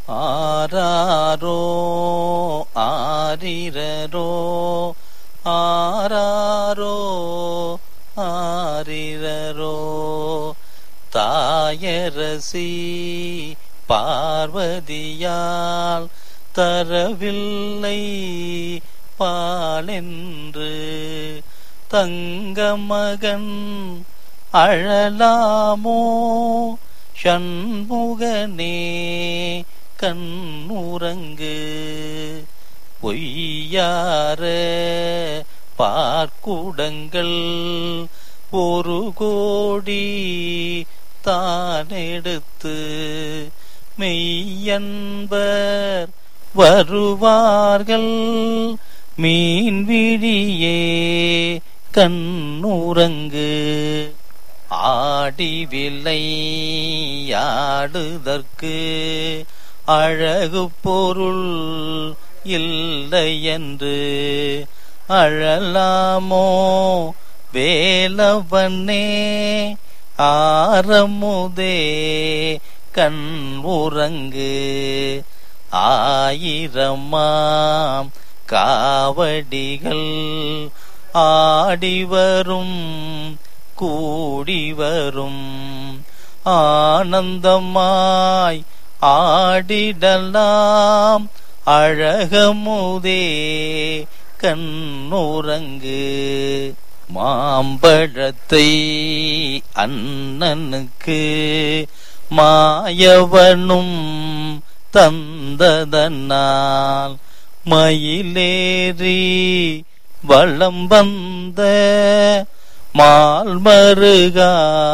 ஆராரோ ஆரிரரோ ஆராரோ ஆரிரரோ தாயரசி பார்வதியால் தரவில்லை பாலென்று தங்கமகன் அழலாமோ சண்முகனே கண்ணுறங்கு பொய்யார பார்க்குடங்கள் ஒரு கோடி தானெடுத்து மெய்யன்பர் வருவார்கள் மீன் விழியே கண்ணுறங்கு ஆடி விளையாடுதற்கு அழகு பொருள் இல்லை என்று அழலாமோ வேலவனே ஆரமுதே கண் உறங்கு ஆயிரமாம் காவடிகள் ஆடி வரும் கூடி வரும் ஆனந்தமாய் ஆடிடலாம் அழகமுதே கண்ணுறங்கு மாம்பழத்தை அண்ணனுக்கு மாயவனும் தந்ததனால் மயிலேறி வளம் வந்த மால்மருகா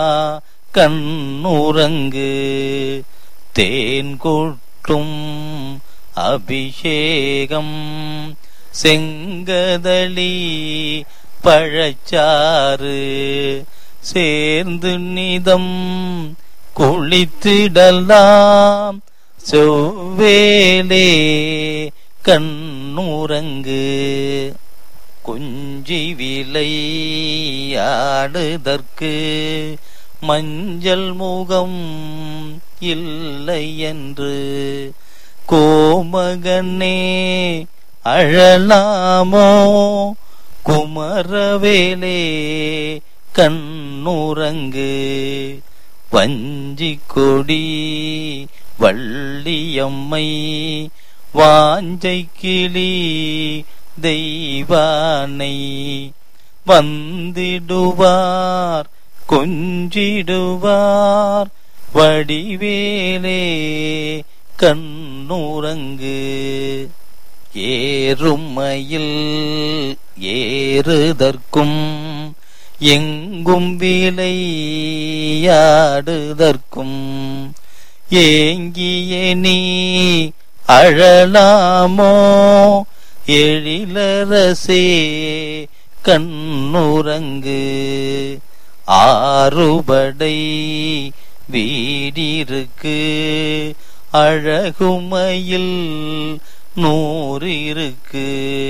கண்ணுறங்கு தேன் கொட்டும் அபிஷேகம் செங்கதளி பழச்சாறு சேர்ந்து நிதம் குளித்திடலாம் செவ்வேலே கண்ணுறங்கு கொஞ்சி விளையாடுதற்கு மஞ்சள் முகம் இல்லை என்று கோமகனே அழலாமோ குமரவேலே கண்ணுறங்கு வஞ்சி கொடி வள்ளியம்மை வாஞ்சை கிளி தெய்வானை வந்திடுவார் கொஞ்சிடுவார் வடிவேலே கண்ணுறங்கு ஏறுமையில் ஏறுதற்கும் எங்கும் விளையாடுதற்கும் ஏங்கிய நீ அழலாமோ எழிலரசே கண்ணுறங்கு ஆறுபடை வீடிருக்கு அழகுமையில் நூறிருக்கு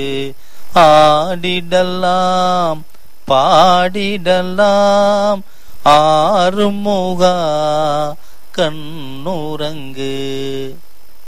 ஆடிடலாம் பாடிடலாம் ஆறுமுகா கண்ணுறங்கு